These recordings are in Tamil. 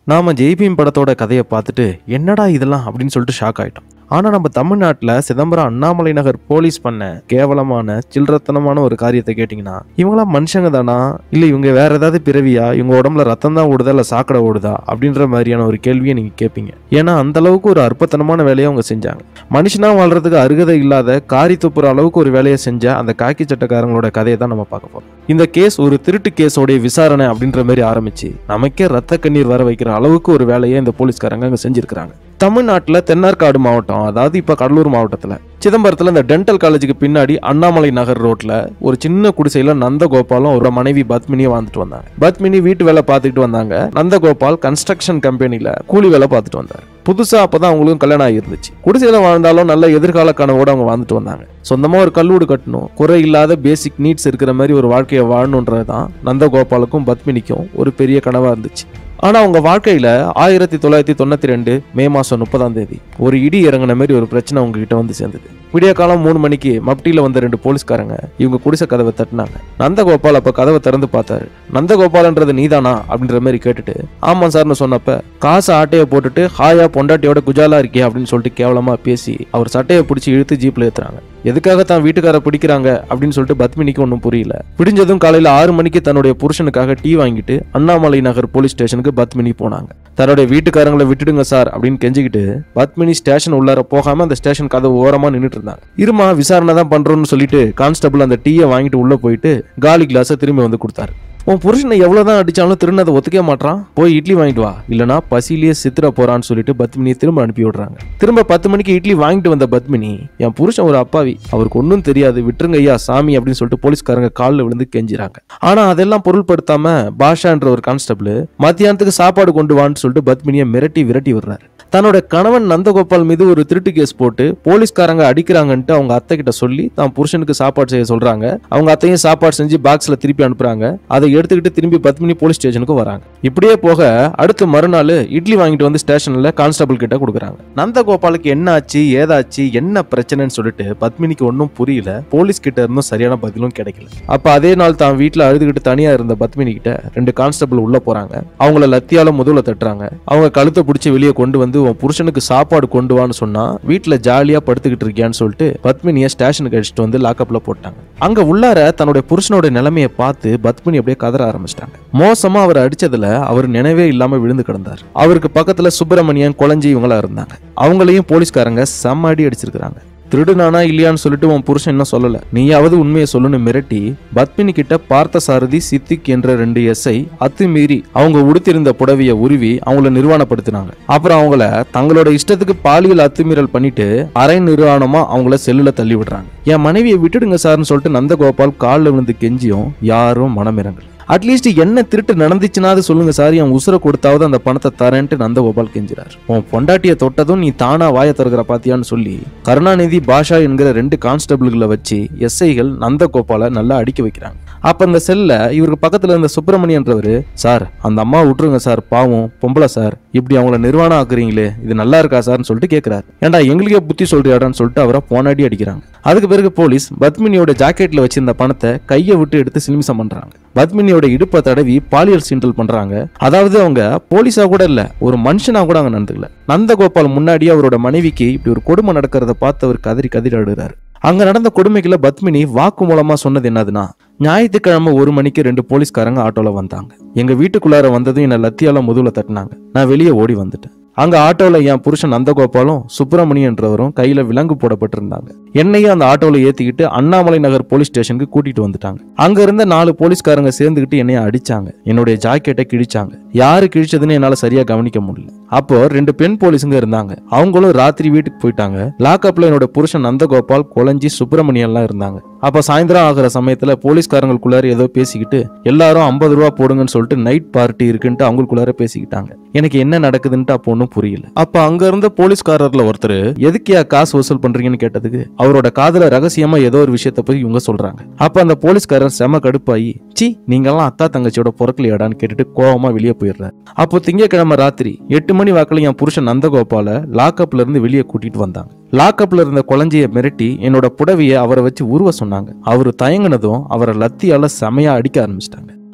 நாம ஜெய்பீம் படத்தோட கதையை பார்த்துட்டு என்னடா இதெல்லாம் அப்படின்னு சொல்லிட்டு ஷாக் ஆயிட்டோம் ஆனா நம்ம தமிழ்நாட்டுல சிதம்பரம் அண்ணாமலை நகர் போலீஸ் பண்ண கேவலமான சில்லறத்தனமான ஒரு காரியத்தை கேட்டிங்கன்னா இவங்களாம் மனுஷங்க தானா இல்ல இவங்க வேற ஏதாவது பிறவியா இவங்க உடம்புல ரத்தம் தான் ஓடுதா இல்ல சாக்கடை ஓடுதா அப்படின்ற மாதிரியான ஒரு கேள்வியை நீங்க கேட்பீங்க ஏன்னா அந்த அளவுக்கு ஒரு அற்பத்தனமான வேலையை அவங்க செஞ்சாங்க மனுஷனா வாழ்றதுக்கு அருகதை இல்லாத காரி துப்புற அளவுக்கு ஒரு வேலையை செஞ்ச அந்த காக்கி சட்டக்காரங்களோட கதையை தான் நம்ம பார்க்க போறோம் இந்த கேஸ் ஒரு திருட்டு கேஸோடைய விசாரணை அப்படின்ற மாதிரி ஆரம்பிச்சு நமக்கே ரத்த கண்ணீர் வர வைக்கிற அளவுக்கு ஒரு வேலையை இந்த போலீஸ்காரங்க அங்க செஞ்சிருக்கிறாங்க தமிழ்நாட்டில் தென்னார்காடு மாவட்டம் அதாவது இப்போ கடலூர் மாவட்டத்தில் சிதம்பரத்தில் இந்த டென்டல் காலேஜுக்கு பின்னாடி அண்ணாமலை நகர் ரோட்ல ஒரு சின்ன குடிசையில் நந்தகோபாலும் ஒரு மனைவி பத்மினியும் வாழ்ந்துட்டு வந்தாங்க பத்மினி வீட்டு வேலை பார்த்துக்கிட்டு வந்தாங்க நந்தகோபால் கன்ஸ்ட்ரக்ஷன் கம்பெனியில் கூலி வேலை பார்த்துட்டு வந்தார் புதுசா அப்பதான் அவங்களுக்கும் கல்யாணம் ஆகிருந்துச்சு குடிசையில வாழ்ந்தாலும் நல்ல எதிர்கால கனவோட அவங்க வாழ்ந்துட்டு வந்தாங்க சொந்தமா ஒரு கல்லூடு கட்டணும் குறை இல்லாத பேசிக் நீட்ஸ் இருக்கிற மாதிரி ஒரு வாழ்க்கையை வாழணுன்றது தான் நந்தகோபாலுக்கும் பத்மினிக்கும் ஒரு பெரிய கனவா இருந்துச்சு ஆனா அவங்க வாழ்க்கையில ஆயிரத்தி தொள்ளாயிரத்தி தொண்ணூத்தி ரெண்டு மே மாசம் முப்பதாம் தேதி ஒரு இடி இறங்கின மாதிரி ஒரு பிரச்சனை அவங்க கிட்ட வந்து சேர்ந்தது விடிய காலம் மூணு மணிக்கு மப்டியில வந்த ரெண்டு போலீஸ்காரங்க இவங்க குடிசை கதவை தட்டினாங்க நந்தகோபால் அப்ப கதவை திறந்து பார்த்தாரு நந்தகோபால்ன்றது நீதானா அப்படின்ற மாதிரி கேட்டுட்டு ஆமா சார்னு சொன்னப்ப காசு ஆட்டையை போட்டுட்டு ஹாயா பொண்டாட்டியோட குஜாலா இருக்கே அப்படின்னு சொல்லிட்டு கேவலமா பேசி அவர் சட்டையை பிடிச்சி இழுத்து ஜீப்ல ஏத்துறாங்க எதுக்காக தான் வீட்டுக்கார பிடிக்கிறாங்க அப்படின்னு சொல்லிட்டு பத்மினிக்கு ஒன்றும் புரியல பிடிஞ்சதும் காலையில ஆறு மணிக்கு தன்னுடைய புருஷனுக்காக டீ வாங்கிட்டு அண்ணாமலை நகர் போலீஸ் ஸ்டேஷனுக்கு பத்மினி போனாங்க தன்னுடைய வீட்டுக்காரங்களை விட்டுடுங்க சார் அப்படின்னு கெஞ்சிக்கிட்டு பத்மினி ஸ்டேஷன் உள்ளார போகாம அந்த ஸ்டேஷன் கதவு ஓரமா நின்றுட்டு இருந்தாங்க இருமா விசாரணை தான் பண்றோம்னு சொல்லிட்டு கான்ஸ்டபிள் அந்த டீயை வாங்கிட்டு உள்ள போயிட்டு காலி கிளாஸை திரும்பி வந்து கொடுத்தாரு உன் புருஷனை எவ்வளவுதான் அடிச்சாலும் திருநதை ஒத்துக்கவே மாட்றான் போய் இட்லி வாங்கிட்டு வா இல்லனா பசியிலேயே சித்திர போறான்னு சொல்லிட்டு பத்மினியை திரும்ப அனுப்பி விடுறாங்க திரும்ப பத்து மணிக்கு இட்லி வாங்கிட்டு வந்த பத்மினி என் புருஷன் ஒரு அப்பாவி அவருக்கு ஒன்றும் தெரியாது விட்டுருங்க ஐயா சாமி அப்படின்னு சொல்லிட்டு போலீஸ்காரங்க காலில் விழுந்து கெஞ்சிறாங்க ஆனா அதெல்லாம் பொருள்படுத்தாம பாஷான்ற ஒரு கான்ஸ்டபிள் மத்தியானத்துக்கு சாப்பாடு கொண்டு வான்னு சொல்லிட்டு பத்மினியை மிரட்டி விரட்டி விடுறாரு தன்னோட கணவன் நந்தகோபால் மீது ஒரு திருட்டு கேஸ் போட்டு போலீஸ்காரங்க அடிக்கிறாங்கன்ட்டு அவங்க அத்தை கிட்ட சொல்லி தான் புருஷனுக்கு சாப்பாடு செய்ய சொல்றாங்க அவங்க அத்தையும் சாப்பாடு செஞ்சு பாக்ஸ்ல திருப்பி அனுப்புறாங்க அதை எடுத்துக்கிட்டு திரும்பி பத்மினி போலீஸ் ஸ்டேஷனுக்கு வராங்க இப்படியே போக அடுத்த மறுநாள் இட்லி வாங்கிட்டு வந்து ஸ்டேஷன்ல கான்ஸ்டபிள் கிட்ட கொடுக்குறாங்க நந்தகோபாலுக்கு என்ன ஆச்சு ஏதாச்சு என்ன பிரச்சனைன்னு சொல்லிட்டு பத்மினிக்கு ஒன்றும் புரியல போலீஸ் கிட்ட இருந்தும் சரியான பதிலும் கிடைக்கல அப்ப அதே நாள் தான் வீட்டுல அழுதுகிட்டு தனியா இருந்த பத்மினி கிட்ட ரெண்டு கான்ஸ்டபிள் உள்ள போறாங்க அவங்கள லத்தியால முதுகுல தட்டுறாங்க அவங்க கழுத்தை பிடிச்சி வெளியே கொண்டு வந்து உன் புருஷனுக்கு சாப்பாடு கொண்டு வான்னு சொன்னா வீட்டுல ஜாலியா படுத்துக்கிட்டு இருக்கியான்னு சொல்லிட்டு பத்மினியை ஸ்டேஷனுக்கு அடிச்சுட்டு வந்து லாக்அப்ல போட்டாங்க அங்க உள்ளார தன்னுடைய புருஷனோட நிலைமையை பார்த்து பத்மினி அப்படியே கதற ஆரம்பிச்சிட்டாங்க மோசமா அவர் அடிச்சதுல அவர் நினைவே இல்லாம விழுந்து கிடந்தார் அவருக்கு பக்கத்துல சுப்பிரமணியன் குழஞ்சி இவங்களா இருந்தாங்க அவங்களையும் போலீஸ்காரங்க செம்ம அடி அடிச்சிருக்காங்க திருடுனானா இல்லையான்னு சொல்லிட்டு உன் புருஷன் இன்னும் சொல்லல நீயாவது உண்மையை சொல்லுன்னு மிரட்டி பத்மினி கிட்ட பார்த்த சாரதி சித்திக் என்ற ரெண்டு எஸ்ஐ அத்துமீறி அவங்க உடுத்திருந்த புடவைய உருவி அவங்கள நிர்வாணப்படுத்தினாங்க அப்புறம் அவங்கள தங்களோட இஷ்டத்துக்கு பாலியல் அத்துமீறல் பண்ணிட்டு அரை நிர்வாணமா அவங்கள செல்லுல தள்ளி விடுறாங்க என் மனைவியை விட்டுடுங்க சார்னு சொல்லிட்டு நந்தகோபால் காலில் விழுந்து கெஞ்சியும் யாரும் மனமிறங்கல அட்லீஸ்ட் என்ன திருட்டு நடந்துச்சுனாது சொல்லுங்க சார் என் உசுரை கொடுத்தாவது அந்த பணத்தை தரேன்ட்டு நந்தகோபால் கெஞ்சுறார் உன் பொண்டாட்டியை தொட்டதும் நீ தானா வாய திறக்கிற பாத்தியான்னு சொல்லி கருணாநிதி பாஷா என்கிற ரெண்டு கான்ஸ்டபிள்களை வச்சு எஸ்ஐகள் நந்தகோபாலை நல்லா அடிக்க வைக்கிறாங்க அப்ப இந்த செல்ல இவருக்கு பக்கத்துல இருந்த சுப்பிரமணியன்றவர் சார் அந்த அம்மா விட்டுருங்க சார் பாவம் பொம்பளை சார் இப்படி அவங்கள நிர்வாணம் ஆக்குறீங்களே இது நல்லா இருக்கா சார்னு சொல்லிட்டு கேட்கிறாரு ஏன்டா எங்களுக்கே புத்தி சொல்றியாடான்னு சொல்லிட்டு அவரை போனாடி அடிக்கிறாங்க அதுக்கு பிறகு போலீஸ் பத்மினியோட ஜாக்கெட்ல வச்சிருந்த பணத்தை கையை விட்டு எடுத்து சிலிமிசம் பண்றாங்க பத்மினியோட இடுப்பை தடவி பாலியல் சீண்டல் பண்றாங்க அதாவது அவங்க போலீஸா கூட இல்ல ஒரு மனுஷனா கூட அங்க நடந்துக்கல நந்தகோபால் முன்னாடியே அவரோட மனைவிக்கு இப்படி ஒரு கொடுமை நடக்கிறத பார்த்து அவர் கதறி கதறி அழுகிறாரு அங்க நடந்த கொடுமைகளை பத்மினி வாக்கு மூலமா சொன்னது என்னதுன்னா ஞாயிற்றுக்கிழமை ஒரு மணிக்கு ரெண்டு போலீஸ்காரங்க ஆட்டோல வந்தாங்க எங்க வீட்டுக்குள்ளார வந்ததும் என்ன லத்தியால முதுகுல தட்டினாங்க நான் வெளியே ஓடி வந்துட்டேன் அங்க ஆட்டோல என் புருஷன் நந்தகோபாலும் சுப்பிரமணியன்றவரும் கையில விலங்கு போடப்பட்டிருந்தாங்க என்னையும் அந்த ஆட்டோல ஏத்திக்கிட்டு அண்ணாமலை நகர் போலீஸ் ஸ்டேஷனுக்கு கூட்டிட்டு வந்துட்டாங்க அங்க இருந்த நாலு போலீஸ்காரங்க சேர்ந்துக்கிட்டு என்னைய அடிச்சாங்க என்னுடைய ஜாக்கெட்டை கிழிச்சாங்க யாரு கிழிச்சதுன்னு என்னால சரியா கவனிக்க முடியல அப்போ ரெண்டு பெண் போலீஸுங்க இருந்தாங்க அவங்களும் ராத்திரி வீட்டுக்கு போயிட்டாங்க லாக்அப்ல என்னோட புருஷன் நந்தகோபால் கொலஞ்சி சுப்பிரமணியம் எல்லாம் இருந்தாங்க அப்ப சாயந்தரம் ஆகிற சமயத்துல போலீஸ்காரங்களுக்குள்ளார ஏதோ பேசிக்கிட்டு எல்லாரும் ஐம்பது ரூபா போடுங்கன்னு சொல்லிட்டு நைட் பார்ட்டி இருக்குன்ட்டு அவங்களுக்குள்ளார பேசிக்கிட்டாங்க எனக்கு என்ன நடக்குதுன்ட்டு அப்போ ஒன்றும் புரியல அப்ப அங்க இருந்த போலீஸ்காரர்ல ஒருத்தர் எதுக்கியா காசு வசூல் பண்றீங்கன்னு கேட்டதுக்கு அவரோட காதுல ரகசியமா ஏதோ ஒரு விஷயத்த போய் இவங்க சொல்றாங்க அப்ப அந்த போலீஸ்காரர் செம கடுப்பாயி சி நீங்கெல்லாம் அத்தா தங்கச்சியோட பொறக்கலையாடான்னு கேட்டுட்டு கோவமா வெளியே போயிடுறாரு அப்போ திங்கக்கிழமை ராத்திரி எட்டு மணி வாக்குல என் புருஷன் நந்தகோபால லாக்அப்ல இருந்து வெளியே கூட்டிட்டு வந்தாங்க லாக்அப்ல இருந்த குழந்தைய மிரட்டி என்னோட புடவைய அவரை வச்சு உருவ சொன்னாங்க அவரு தயங்குனதும் அவரை லத்தியால செமையா அடிக்க ஆரம்பிச்சிட்டாங்க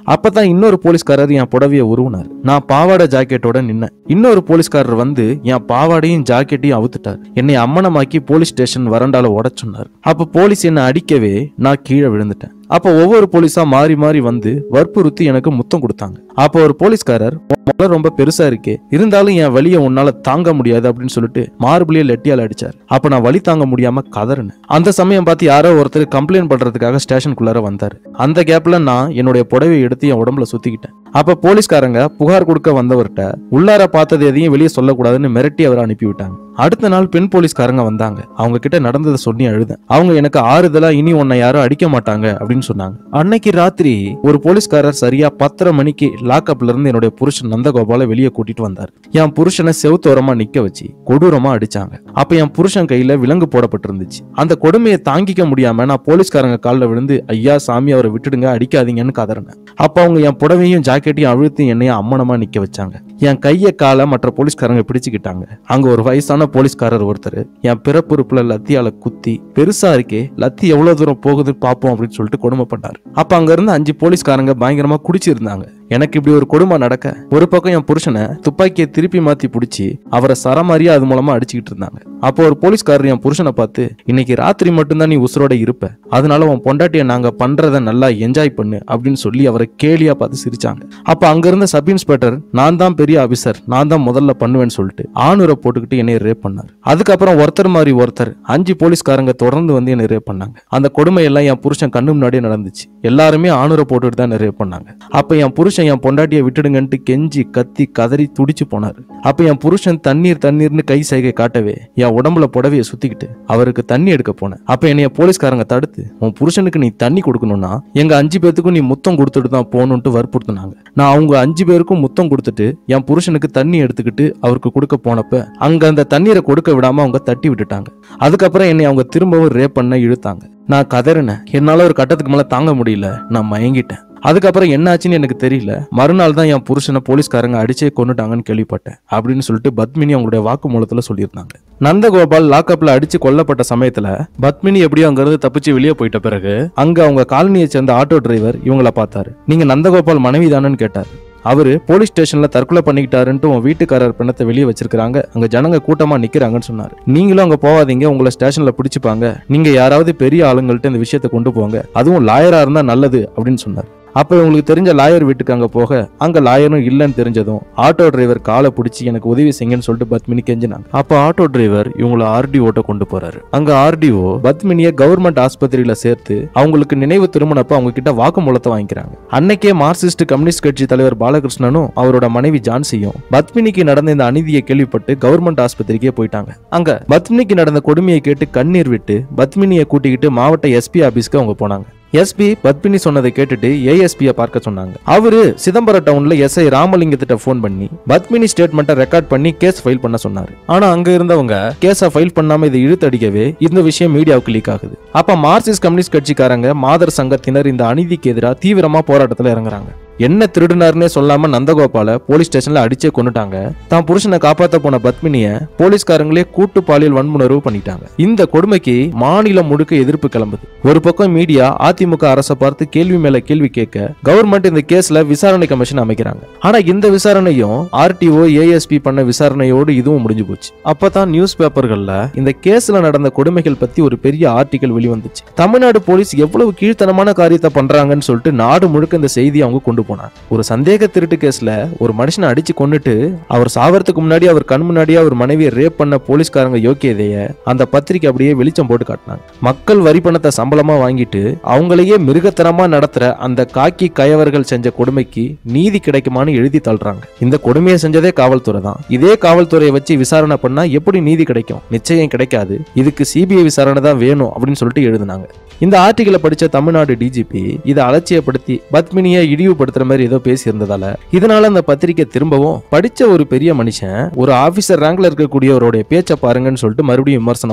அப்பதான் இன்னொரு போலீஸ்காரர் என் புடவைய உருவினார் நான் பாவாடை ஜாக்கெட்டோட நின்னேன் இன்னொரு போலீஸ்காரர் வந்து என் பாவாடையும் ஜாக்கெட்டையும் அவுத்துட்டார் என்னை அம்மனமாக்கி போலீஸ் ஸ்டேஷன் வரண்டால உடச் சொன்னார் அப்ப போலீஸ் என்னை அடிக்கவே நான் கீழே விழுந்துட்டேன் அப்ப ஒவ்வொரு போலீஸா மாறி மாறி வந்து வற்புறுத்தி எனக்கு முத்தம் கொடுத்தாங்க அப்ப ஒரு போலீஸ்காரர் "உன் முகம் ரொம்ப பெருசா இருக்கே இருந்தாலும் என் வலியை உன்னால தாங்க முடியாது அப்படின்னு சொல்லிட்டு மார்பிளிய லெட்டியால் அடிச்சார் அப்ப நான் வலி தாங்க முடியாம கதறினேன் அந்த சமயம் பார்த்து யாரோ ஒருத்தர் கம்ப்ளைண்ட் பண்றதுக்காக ஸ்டேஷனுக்குள்ளார வந்தாரு அந்த கேப்ல நான் என்னுடைய புடவையை எடுத்து என் உடம்புல சுத்திக்கிட்டேன் அப்ப போலீஸ்காரங்க புகார் கொடுக்க வந்தவர்கிட்ட உள்ளார பார்த்தது எதையும் வெளியே சொல்லக்கூடாதுன்னு மிரட்டி அவரை அனுப்பி விட்டாங்க அடுத்த நாள் பெண் போலீஸ்காரங்க வந்தாங்க அவங்க கிட்ட நடந்ததை சொல்லி அழுதேன் அவங்க எனக்கு ஆறுதலா இனி உன்னை யாரும் அடிக்க மாட்டாங்க அப்படின்னு சொன்னாங்க அன்னைக்கு ராத்திரி ஒரு போலீஸ்காரர் சரியா பத்தரை மணிக்கு லாக்அப்ல இருந்து என்னுடைய புருஷன் நந்தகோபால வெளியே கூட்டிட்டு வந்தார் என் புருஷனை செவுத்தோரமா நிக்க வச்சு கொடூரமா அடிச்சாங்க அப்ப என் புருஷன் கையில விலங்கு போடப்பட்டிருந்துச்சு அந்த கொடுமையை தாங்கிக்க முடியாம நான் போலீஸ்காரங்க காலில் விழுந்து ஐயா சாமி அவரை விட்டுடுங்க அடிக்காதீங்கன்னு கதறினேன் அப்ப அவங்க என் புடவையும் ஜாக்கெட்டையும் அழுத்தி என்னைய அம்மனமா நிக்க வச்சாங்க என் கைய காலை மற்ற போலீஸ்காரங்க பிடிச்சுக்கிட்டாங்க அங்க ஒரு வயசான போலீஸ்காரர் ஒருத்தர் என் பிறப்புறுப்புல லத்தியால குத்தி பெருசா இருக்கே லத்தி எவ்வளவு தூரம் போகுது பாப்போம் அப்படின்னு சொல்லிட்டு கொடுமை பண்ணாரு அப்ப அங்க இருந்து அஞ்சு போலீஸ்காரங்க பயங்கரமா குடிச்சிருந்தாங்க எனக்கு இப்படி ஒரு கொடுமை நடக்க ஒரு பக்கம் என் புருஷனை துப்பாக்கியை திருப்பி மாத்தி பிடிச்சி அவரை சரமாரியா அது மூலமா அடிச்சுக்கிட்டு இருந்தாங்க அப்போ ஒரு போலீஸ்காரர் என் புருஷனை பார்த்து இன்னைக்கு ராத்திரி மட்டும்தான் நீ உசுரோட இருப்ப அதனால உன் பொண்டாட்டியை நாங்க பண்றத நல்லா என்ஜாய் பண்ணு அப்படின்னு சொல்லி அவரை கேலியா பார்த்து சிரிச்சாங்க அப்ப அங்க இருந்த சப் இன்ஸ்பெக்டர் நான் தான் பெரிய ஆபீசர் நான் தான் முதல்ல பண்ணுவேன்னு சொல்லிட்டு ஆணுரை போட்டுக்கிட்டு என்னை ரேப் பண்ணாரு அதுக்கப்புறம் ஒருத்தர் மாதிரி ஒருத்தர் அஞ்சு போலீஸ்காரங்க தொடர்ந்து வந்து என்னை ரேப் பண்ணாங்க அந்த கொடுமை எல்லாம் என் புருஷன் கண்ணு முன்னாடியே நடந்துச்சு எல்லாருமே ஆணுரை போட்டுட்டு தான் என்னை ரேப் பண்ணாங்க அப்ப என் புருஷன் என் பொண்டாட்டியை விட்டுடுங்கன்ட்டு கெஞ்சி கத்தி கதறி துடிச்சு போனாரு அப்ப என் புருஷன் தண்ணீர் தண்ணீர்னு கை சைகை காட்டவே என் உடம்புல புடவைய சுத்திக்கிட்டு அவருக்கு தண்ணி எடுக்க போனேன் அப்ப என்னைய போலீஸ்காரங்க தடுத்து உன் புருஷனுக்கு நீ தண்ணி கொடுக்கணும்னா எங்க அஞ்சு பேத்துக்கும் நீ முத்தம் கொடுத்துட்டு தான் போகணும்ட்டு வற்புறுத்தினாங்க நான் அவங்க அஞ்சு பேருக்கும் முத்தம் கொடுத்துட்டு என் புருஷனுக்கு தண்ணி எடுத்துக்கிட்டு அவருக்கு கொடுக்க போனப்ப அங்க அந்த தண்ணீரை கொடுக்க விடாம அவங்க தட்டி விட்டுட்டாங்க அதுக்கப்புறம் என்னை அவங்க திரும்பவும் ரேப் பண்ண இழுத்தாங்க நான் கதறினேன் என்னால ஒரு கட்டத்துக்கு மேல தாங்க முடியல நான் மயங்கிட்டேன் அதுக்கப்புறம் என்னாச்சுன்னு எனக்கு தெரியல மறுநாள் தான் என் புருஷனை போலீஸ்காரங்க அடிச்சே கொன்னுட்டாங்கன்னு கேள்விப்பட்டேன் அப்படின்னு சொல்லிட்டு பத்மினி அவங்களுடைய வாக்குமூலத்துல சொல்லியிருந்தாங்க நந்தகோபால் லாக்அப்ல அடிச்சு கொல்லப்பட்ட சமயத்துல பத்மினி எப்படியோ அங்க இருந்து தப்பிச்சு வெளியே போயிட்ட பிறகு அங்க அவங்க காலனியை சேர்ந்த ஆட்டோ டிரைவர் இவங்கள பார்த்தாரு நீங்க நந்தகோபால் மனைவி கேட்டார் அவரு போலீஸ் ஸ்டேஷன்ல தற்கொலை பண்ணிக்கிட்டாருன்ட்டு உன் வீட்டுக்காரர் பிணத்தை வெளியே வச்சிருக்காங்க அங்க ஜனங்க கூட்டமா நிக்கிறாங்கன்னு சொன்னாரு நீங்களும் அங்க போகாதீங்க உங்களை ஸ்டேஷன்ல பிடிச்சிப்பாங்க நீங்க யாராவது பெரிய ஆளுங்கள்ட்ட இந்த விஷயத்தை கொண்டு போங்க அதுவும் லாயரா இருந்தா நல்லது அப்படின்னு சொன்னார் அப்ப உங்களுக்கு தெரிஞ்ச லாயர் வீட்டுக்கு அங்க போக அங்க லாயரும் இல்லைன்னு தெரிஞ்சதும் ஆட்டோ டிரைவர் காலை பிடிச்சி எனக்கு உதவி செய்யுங்கன்னு சொல்லிட்டு பத்மினி கெஞ்சினாங்க அப்ப ஆட்டோ டிரைவர் இவங்களை ஆர்டிஓட்ட கொண்டு போறாரு அங்க ஆர்டிஓ பத்மினிய கவர்மெண்ட் ஆஸ்பத்திரியில சேர்த்து அவங்களுக்கு நினைவு திருமணப்ப அவங்க கிட்ட வாக்குமூலத்தை வாங்கிக்கிறாங்க அன்னைக்கே மார்க்சிஸ்ட் கம்யூனிஸ்ட் கட்சி தலைவர் பாலகிருஷ்ணனும் அவரோட மனைவி ஜான்சியும் பத்மினிக்கு நடந்த இந்த அநீதியை கேள்விப்பட்டு கவர்மெண்ட் ஆஸ்பத்திரிக்கே போயிட்டாங்க அங்க பத்மினிக்கு நடந்த கொடுமையை கேட்டு கண்ணீர் விட்டு பத்மினியை கூட்டிக்கிட்டு மாவட்ட எஸ்பி ஆபீஸ்க்கு அவங்க போனாங்க எஸ்பி பத்மினி சொன்னதை கேட்டுட்டு ஏஎஸ்பியை பார்க்க சொன்னாங்க அவரு சிதம்பரம் டவுன்ல எஸ்ஐ ராமலிங்கத்திட்ட ஃபோன் பண்ணி பத்மினி ஸ்டேட்மெண்ட்டை ரெக்கார்ட் பண்ணி கேஸ் ஃபைல் பண்ண சொன்னாரு ஆனா அங்க இருந்தவங்க கேஸை ஃபைல் பண்ணாம இதை இழுத்தடிக்கவே இந்த விஷயம் மீடியாவுக்கு லீக் ஆகுது அப்ப மார்க்சிஸ்ட் கம்யூனிஸ்ட் கட்சிக்காரங்க மாதர் சங்கத்தினர் இந்த அநீதிக்கு எதிராக தீவிரமா போராட்டத்துல இறங்குறாங்க என்ன திருடினாருன்னே சொல்லாம நந்தகோபால போலீஸ் ஸ்டேஷன்ல அடிச்சே கொன்னுட்டாங்க தான் புருஷனை காப்பாத்த போன பத்மினிய போலீஸ்காரங்களே கூட்டு பாலியல் வன்முணர்வு பண்ணிட்டாங்க இந்த கொடுமைக்கு மாநிலம் முழுக்க எதிர்ப்பு கிளம்புது ஒரு பக்கம் மீடியா அதிமுக அரசை பார்த்து கேள்வி மேல கேள்வி கேட்க கவர்மெண்ட் இந்த கேஸ்ல விசாரணை கமிஷன் அமைக்கிறாங்க ஆனா இந்த விசாரணையும் ஆர்டிஓ ஏஎஸ்பி பண்ண விசாரணையோடு இதுவும் முடிஞ்சு போச்சு அப்பதான் நியூஸ் பேப்பர்கள்ல இந்த கேஸ்ல நடந்த கொடுமைகள் பத்தி ஒரு பெரிய ஆர்டிகல் வெளிவந்துச்சு தமிழ்நாடு போலீஸ் எவ்வளவு கீழ்த்தனமான காரியத்தை பண்றாங்கன்னு சொல்லிட்டு நாடு முழுக்க இந்த செய்தியை அவங்க கொண்டு போனாங்க ஒரு சந்தேக திருட்டு கேஸ்ல ஒரு மனுஷனை அடிச்சு கொன்னுட்டு அவர் சாவறதுக்கு முன்னாடி அவர் கண் முன்னாடியே அவர் மனைவியை ரேப் பண்ண போலீஸ்காரங்க யோக்கியதைய அந்த பத்திரிக்கை அப்படியே வெளிச்சம் போட்டு காட்டினாங்க மக்கள் வரி பணத்தை சம்பளமா வாங்கிட்டு அவங்களையே மிருகத்தனமா நடத்துற அந்த காக்கி கயவர்கள் செஞ்ச கொடுமைக்கு நீதி கிடைக்குமான்னு எழுதி தள்ளுறாங்க இந்த கொடுமையை செஞ்சதே காவல்துறை தான் இதே காவல்துறையை வச்சு விசாரணை பண்ணா எப்படி நீதி கிடைக்கும் நிச்சயம் கிடைக்காது இதுக்கு சிபிஐ விசாரணை தான் வேணும் அப்படின்னு சொல்லிட்டு எழுதினாங்க இந்த ஆர்டிகளை படிச்ச தமிழ்நாடு டிஜிபி இதை அலட்சியப்படுத்தி பத்மினியை இழிவுபடுத்துற மாதிரி ஏதோ பேசி இருந்ததால இதனால அந்த பத்திரிக்கை திரும்பவும் படிச்ச ஒரு பெரிய மனுஷன் ஒரு ஆபீசர் ரேங்க்ல இருக்கக்கூடியவருடைய பேச்சை பாருங்கன்னு சொல்லிட்டு மறுபடியும் விமர்சனம் பண்ணாங்க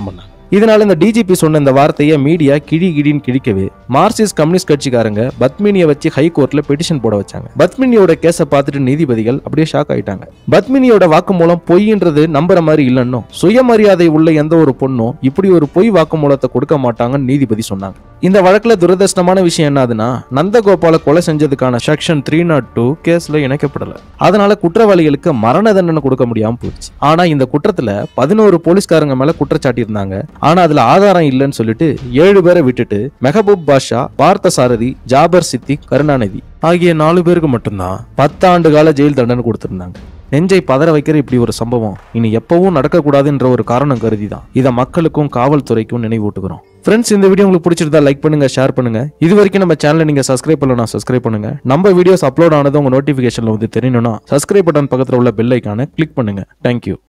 இதனால இந்த டிஜிபி சொன்ன இந்த வார்த்தையை மீடியா கிழி கிழின்னு கிழிக்கவே மார்க்சிஸ்ட் கம்யூனிஸ்ட் கட்சிக்காரங்க பத்மினியை வச்சு ஹை கோர்ட்ல பெட்டிஷன் போட வச்சாங்க பத்மினியோட கேஸை பார்த்துட்டு நீதிபதிகள் அப்படியே ஷாக் ஆயிட்டாங்க பத்மினியோட வாக்குமூலம் பொய்ன்றது நம்புற மாதிரி இல்லைன்னும் சுயமரியாதை உள்ள எந்த ஒரு பொண்ணும் இப்படி ஒரு பொய் வாக்குமூலத்தை கொடுக்க மாட்டாங்கன்னு நீதிபதி சொன்னாங்க இந்த வழக்குல துரதிருஷ்டமான விஷயம் என்னதுன்னா நந்தகோபால கொலை செஞ்சதுக்கான செக்ஷன் த்ரீ நாட் டூ கேஸ்ல இணைக்கப்படல அதனால குற்றவாளிகளுக்கு மரண தண்டனை கொடுக்க முடியாம போயிடுச்சு ஆனா இந்த குற்றத்துல பதினோரு போலீஸ்காரங்க மேல குற்றச்சாட்டி இருந்தாங்க ஆனா அதுல ஆதாரம் இல்லைன்னு சொல்லிட்டு ஏழு பேரை விட்டுட்டு மெஹபூப் பாஷா பார்த்த சாரதி ஜாபர் சித்திக் கருணாநிதி ஆகிய நாலு பேருக்கு மட்டும்தான் பத்தாண்டு கால ஜெயில் தண்டனை கொடுத்திருந்தாங்க நெஞ்சை பதற வைக்கிற இப்படி ஒரு சம்பவம் இனி எப்பவும் நடக்கக்கூடாதுன்ற ஒரு காரணம் கருதி தான் இதை மக்களுக்கும் காவல்துறைக்கும் நினைவூட்டுகிறோம் ஃப்ரெண்ட்ஸ் இந்த வீடியோ உங்களுக்கு பிடிச்சிருந்தா லைக் பண்ணுங்க ஷேர் பண்ணுங்க இது வரைக்கும் நம்ம சேனலை நீங்க சப்ஸ்கிரைப் பண்ணலாம் சப்ஸ்கிரைப் பண்ணுங்க நம்ம வீடியோஸ் அப்லோட் ஆனது உங்க நோட்டிபிகேஷன்ல வந்து தெரியணும்னா சப்ஸ்கிரைப் பட்டன் பக்கத்துல உள்ள பெல் ஐக்கான கிளிக் பண்ணுங்க தேங்க்யூ